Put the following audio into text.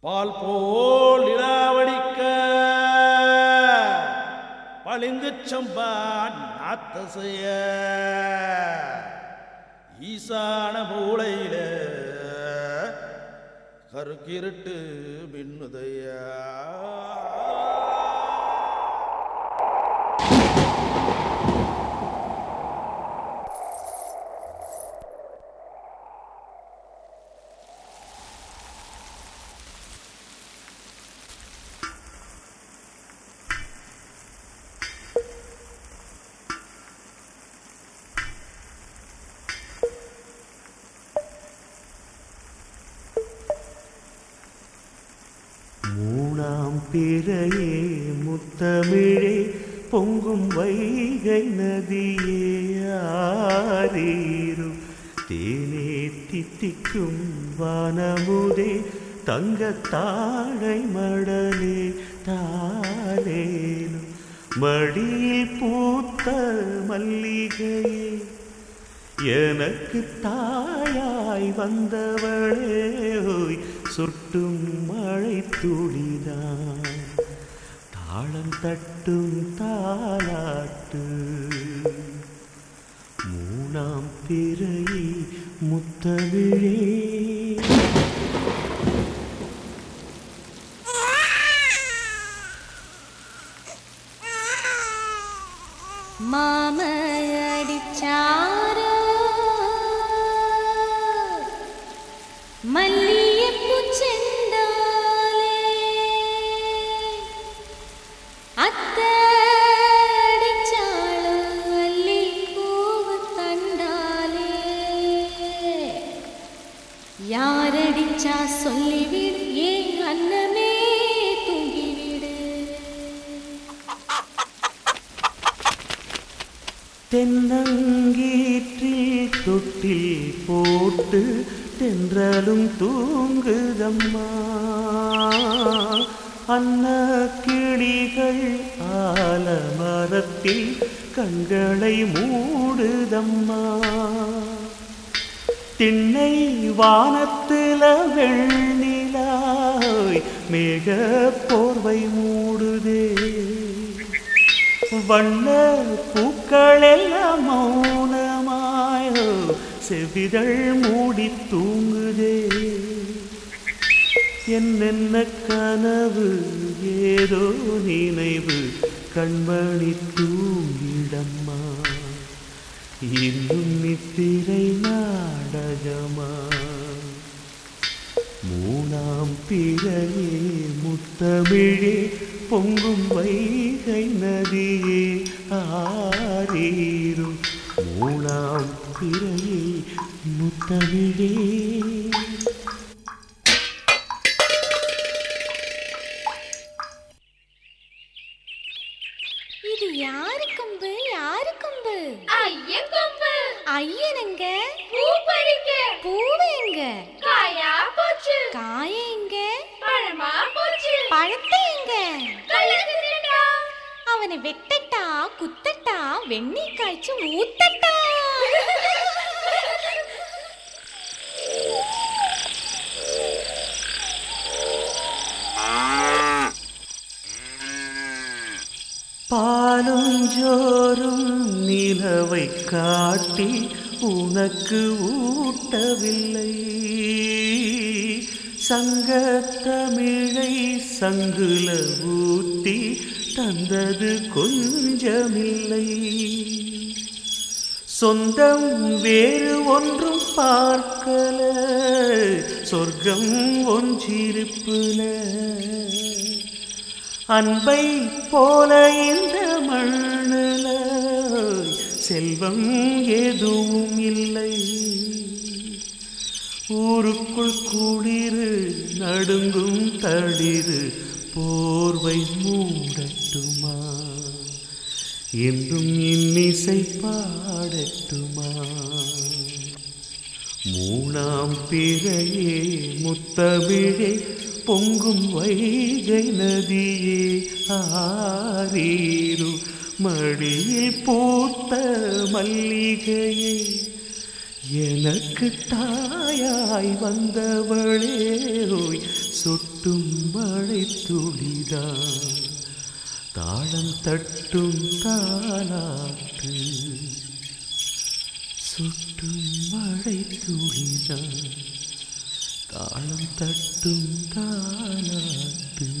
பால் போல் இளாவடிக்க பளிங்கு சம்பா நாத்தசைய ஈசான மூளையில கருக்கிருட்டு மின்னுதையா மூணாம் பிறையே முத்தமிழே பொங்கும் வைகை நதியே ஆரீரும் தேனே தித்திக்கும் வானமுதே தங்கத் தாழை மடலே தாளேனும் மடியில் பூத்த மல்லிகையே எனக்கு தாயாய் வந்தவளே ஓய் சுட்டும் மழை துளிதான் தாளம் தட்டும் தாலாட்டு மூணாம் பிறையை முத்தமிழே மாமடிச்சார மல்லியப்பூ செந்தாலே அத்தடிச்சாள அல்லி பூவு தண்டாலே யாரடிச்சா சொல்லிவிடு ஏன் அன்னமே தூங்கிவிடு தென்னங்கீற்றில் தொட்டில் போட்டு தென்றலும் தூங்குதம்மா அன்ன கிளிகள் ஆலமரத்தில் கண்களை மூடுதம்மா திண்ணை வானத்தில வெண்ணிலாய் மேக போர்வை மூடுதே வண்ண பூக்கள் எல்லாம் மௌனமாயோ செவிதழ் மூடி தூங்குதே என்னென்ன கனவு ஏதோ நினைவு கண்மணி தூங்கிடம்மா இன்னும் நித்திரை நாடகமா மூணாம் பிறையே முத்தமிழே பொங்கும் வைகை நதியே ஆரீரும் மூணாம் பிறையே முத்தமிழே இது யாரு கம்பு யாரு கம்பு ஐயன் கொம்பு ஐயனங்க பூ பறிக்க பூவு எங்க காயா போச்சு காய எங்க பழமா போச்சு பழத்தை எங்க கல்லுக்கு திண்டா அவனை வெட்டட்டா குத்தட்டா வெண்ணெய் காய்ச்சி ஊத்தட்டா பாலும் ஜோறும் நிலவை காட்டி உனக்கு ஊட்டவில்லை சங்கத்தமிழை சங்குல ஊத்தி தந்தது கொஞ்சமில்லை சொந்தம் வேறு ஒன்றும் பார்க்கல சொர்க்கம் ஒன்றிருப்புல அன்பை போல இந்த மண்ணில் செல்வம் எதுவும் இல்லை ஊருக்குள் குளிரு நடுங்கும் தளிரு போர்வை மூடட்டுமா என்றும் இன்னிசை பாடட்டுமா மூணாம் பிறையே முத்தமிழே பொங்கும் வைகை நதியே ஆரீரு மடியில் பூத்த மல்லிகையே எனக்கு தாயாய் வந்தவளே ஓய் சொட்டும் மழை துளிதான் தாளம் தட்டும் தாலாட்டு சொட்டும் மழை துளிதான் தாளம் தட்டும் தாலாட்டு